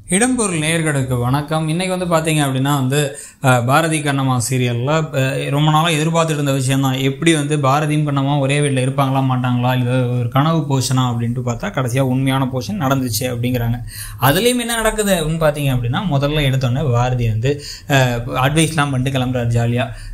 இடம்பொருள் நேயர்களுக்கு வணக்கம் இன்றைக்கி வந்து பார்த்தீங்க அப்படின்னா வந்து அஹ், பாரதி கண்ணம்மா சீரியலில் ரொம்ப நாளாக எதிர்பார்த்துட்டு இருந்த விஷயம் தான் எப்படி வந்து பாரதியும் கண்ணம்மா ஒரே வீட்டில் இருப்பாங்களா மாட்டாங்களா இல்லை ஒரு கனவு போஷனா அப்படின்ட்டு பார்த்தா கடைசியாக உண்மையான போஷன் நடந்துச்சு அப்படிங்கிறாங்க அதுலேயும் என்ன நடக்குது அப்படின்னு பார்த்தீங்க அப்படின்னா முதல்ல எடுத்தோன்னே பாரதி வந்து அட்வைஸ்லாம் பண்ணிட்டு கிளம்புறாரு ஜாலியாக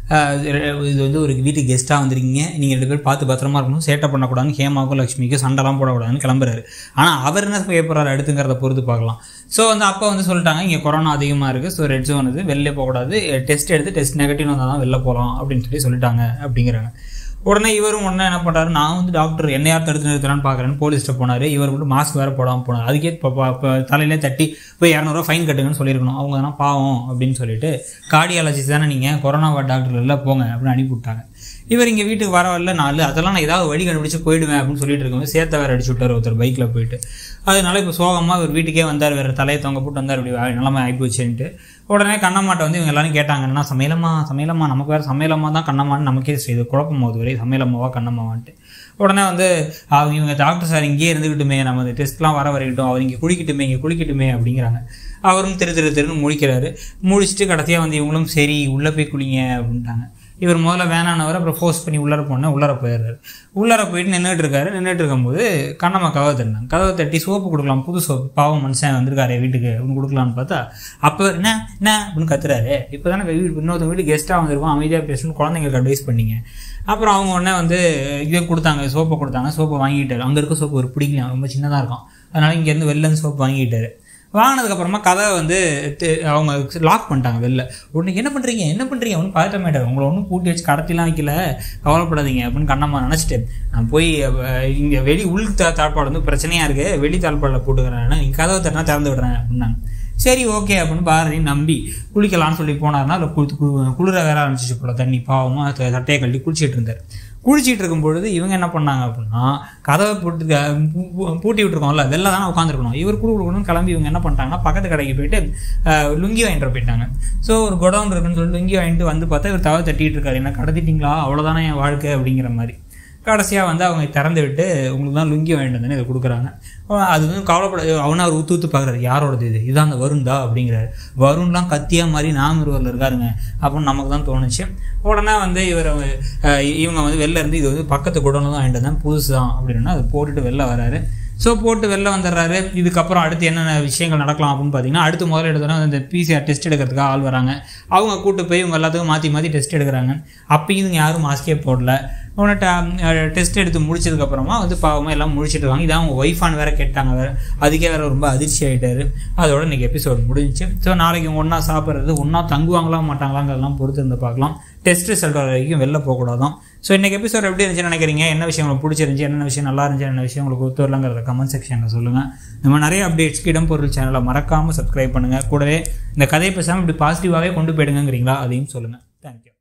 இது வந்து ஒரு வீட்டுக்கு கெஸ்ட்டாக வந்திருக்கீங்க நீங்கள் ரெண்டு பேரும் பார்த்து பத்திரமா இருக்கணும் சேட்டை பண்ணக்கூடாதுன்னு ஹேமாவுக்கும் லக்ஷ்மிக்கும் சண்டைலாம் போடக்கூடாதுன்னு கிளம்புறாரு ஆனால் அவர் என்ன செய்ய போகிறாரு அடுத்துங்கிறத பொறுத்து பார்க்கலாம் ஸோ வந்து அப்போ வந்து சொல்லிட்டாங்க இங்கே கொரோனா அதிகமாக இருக்குது ஸோ ரெட் ஜோன் இது வெளில போகக்கூடாது டெஸ்ட் எடுத்து டெஸ்ட் நெகட்டிவ் வந்தால் தான் வெளில போகலாம் அப்படின்னு சொல்லி சொல்லிட்டாங்க அப்படிங்கிறாங்க உடனே இவரும் உடனே என்ன பண்ணுறாரு நான் வந்து டாக்டர் என்ன யார் தடுத்து நிறுத்தலான்னு பார்க்குறேன்னு போலீஸ்ட்ட போனார் இவர் மட்டும் மாஸ்க் வேறு போடாமல் போனார் அதுக்கே இப்போ இப்போ தலையிலே தட்டி போய் இரநூறுவா ஃபைன் கட்டுங்கன்னு சொல்லியிருக்கணும் அவங்க தானே பாவம் அப்படின்னு சொல்லிட்டு கார்டியாலஜிஸ்ட் தானே நீங்கள் கொரோனா டாக்டர் எல்லாம் போங்க அப்படின்னு அனுப்பி விட்டாங்க இவர் இங்கே வீட்டுக்கு வர வரல நாலு அதெல்லாம் நான் ஏதாவது வழி கண்டுபிடிச்சு போயிடுவேன் அப்படின்னு சொல்லிட்டு இருக்கும்போது சேர்த்த வேறு அடிச்சு விட்டார் ஒருத்தர் பைக்கில் போயிட்டு அதனால இப்போ சோகமாக இவர் வீட்டுக்கே வந்தார் வேறு தலையை தொங்க போட்டு வந்தார் இப்படி நிலமை ஆகிப்போச்சுன்ட்டு உடனே கண்ணம்மாட்ட வந்து இவங்க எல்லாரும் கேட்டாங்கன்னா சமையலம்மா சமையலம்மா நமக்கு வேறு சமையலம்மா தான் கண்ணம்மான்னு நமக்கே செய்து குழப்பம் போகுது வரை சமையலம்மாவா கண்ணம்மாவான்ட்டு உடனே வந்து அவங்க இவங்க டாக்டர் சார் இங்கேயே இருந்துக்கிட்டுமே நம்ம இந்த டெஸ்ட்லாம் வர வரைக்கட்டும் அவர் இங்கே குளிக்கட்டுமே இங்கே குளிக்கட்டுமே அப்படிங்கிறாங்க அவரும் திரு திரு திருன்னு முழிக்கிறாரு முழிச்சிட்டு கடைசியாக வந்து இவங்களும் சரி உள்ளே போய் குளிங்க அப்படின்ட்டாங்க இவர் முதல்ல வேணானவர் அப்புறம் ஃபோர்ஸ் பண்ணி உள்ளார போனால் உள்ளார போயிடுறாரு உள்ளார போயிட்டு நின்றுட்டு இருக்காரு நின்றுட்டு இருக்கும்போது கண்ணம்மா கதவை தட்டினாங்க கதவை தட்டி சோப்பு கொடுக்கலாம் புது சோப்பு பாவம் மனுஷன் வந்திருக்காரு வீட்டுக்கு அப்படின்னு கொடுக்கலான்னு பார்த்தா அப்போ என்ன என்ன அப்படின்னு கத்துறாரு இப்போ தானே வீடு இன்னொருத்தவங்க வீட்டு கெஸ்ட்டாக வந்திருக்கோம் அமைதியாக பேசணும்னு குழந்தைங்களுக்கு அட்வைஸ் பண்ணீங்க அப்புறம் அவங்க உடனே வந்து இதை கொடுத்தாங்க சோப்பை கொடுத்தாங்க சோப்பை வாங்கிட்டாரு அங்கே இருக்க சோப்பு ஒரு பிடிக்கலாம் ரொம்ப சின்னதாக இருக்கும் அதனால இங்கேருந்து வெளிலேருந்து சோப்பு வாங்கிட்டாரு வாங்கினதுக்கப்புறமா கதவை வந்து தி- அவங்க லாக் பண்ணிட்டாங்க வெளில உடனே என்ன பண்ணுறீங்க என்ன பண்ணுறீங்க ஒன்றும் பதட்டமாயிட்டார் உங்களை ஒன்றும் பூட்டி வச்சு கடத்திலாம் வைக்கல கவலைப்படாதீங்க அப்படின்னு கண்ணம்மா நினச்சிட்டு நான் போய் இங்கே வெளி உள் தா தாழ்பாடு வந்து பிரச்சனையாக இருக்குது வெளி தாழ்பாடில் போட்டுக்கிறேன் நீங்கள் கதவை தட்டினா திறந்து விடுறேன் அப்படின்னாங்க சரி ஓகே அப்படின்னு பாரதி நம்பி குளிக்கலாம்னு சொல்லி போனார்னா அதில் குளி கு- குளிர வேற ஆரம்பிச்சிச்சு போல தண்ணி பாவமாக சட்டையை கழட்டி குளிச்சிட்டு இருந்தார் குளிச்சிட்டு இருக்கும் பொழுது இவங்க என்ன பண்ணாங்க அப்படின்னா கதவை போட்டு க- பூ- பூ- பூட்டி விட்டுருக்கோம்ல வெளில தானே உட்காந்துருக்கணும் இவர் குடு கொடுக்கணும் கிளம்பி இவங்க என்ன பண்ணிட்டாங்கன்னா பக்கத்து கடைக்கு போயிட்டு அஹ், லுங்கி வாங்கிட்டு போயிட்டாங்க ஸோ ஒரு குடவுன் இருக்குன்னு சொல்லிட்டு லுங்கி வாங்கிட்டு வந்து பார்த்தா இவர் தவறு தட்டிட்டு இருக்காரு என்ன கடத்திட்டீங்களா அவ்வளோதானே என் வாழ்க்கை அப்படிங்கிற மாதிரி கடைசியாக வந்து அவங்க திறந்து விட்டு உங்களுக்கு தான் லுங்கி வாங்கிட்டு வந்தேன்னு இதை கொடுக்குறாங்க அவன் அது வந்து கவலைப்பட அவனை அவர் ஊத்து ஊத்து பார்க்குறாரு யாரோடது இது இதான் அந்த வருண்டா அப்படிங்கிறாரு வருண்லாம் கத்தியா மாதிரி நாம் இருவரில் இருக்காருங்க அப்படின்னு நமக்கு தான் தோணுச்சு உடனே வந்து இவர் அஹ், இவங்க வந்து வெளில இருந்து இது வந்து பக்கத்து குடோனில் தான் வாங்கிட்டு வந்தேன் புதுசு தான் அப்படின்னா அது போட்டுட்டு வெளில வராரு ஸோ போட்டு வெளில வந்துடுறாரு இதுக்கப்புறம் அடுத்து என்னென்ன விஷயங்கள் நடக்கலாம் அப்படின்னு பார்த்தீங்கன்னா அடுத்து முதல்ல எடுத்தோன்னா இந்த பிசிஆர் டெஸ்ட் எடுக்கிறதுக்காக ஆள் வராங்க அவங்க கூட்டு போய் இவங்க எல்லாத்துக்கும் மாற்றி மாற்றி டெஸ்ட் எடுக்கிறாங்க அப்பயும் இதுங்க யாரும் மாஸ்கே போடல உன்னை டெஸ்ட் எடுத்து முடிச்சதுக்கப்புறமா வந்து பாவமாக எல்லாம் முடிச்சிட்டு இருக்காங்க இதான் அவங்க ஒய்ஃபான்னு வேற கேட்டாங்க வேற அதுக்கே வேற ரொம்ப அதிர்ச்சி ஆகிட்டாரு அதோட இன்னைக்கு எபிசோட் முடிஞ்சுச்சு ஸோ நாளைக்கு ஒன்றா சாப்பிட்றது ஒன்றா தங்குவாங்களா மாட்டாங்களாங்கிறதெல்லாம் பொறுத்து இருந்து பார்க்கலாம் டெஸ்ட் ரிசல்ட் வர வரைக்கும் வெளில போகக்கூடாதான் ஸோ இன்னைக்கு எபிசோட் எப்படி இருந்துச்சுன்னு நினைக்கிறீங்க என்ன விஷயம் உங்களுக்கு பிடிச்சிருந்துச்சு என்ன விஷயம் நல்லா இருந்துச்சு என்ன விஷயம் உங்களுக்கு ஒத்து வரலங்கிறத கமெண்ட் செக்ஷனில் சொல்லுங்கள் நம்ம நிறைய அப்டேட்ஸ்க்கு இடம்பொருள் சேனலை மறக்காமல் சப்ஸ்கிரைப் பண்ணுங்கள் கூடவே இந்த கதை பேசாமல் இப்படி பாசிட்டிவாகவே கொண்டு போயிடுங்கிறீங்களா அதையும் சொல்லுங்கள் தேங்க்யூ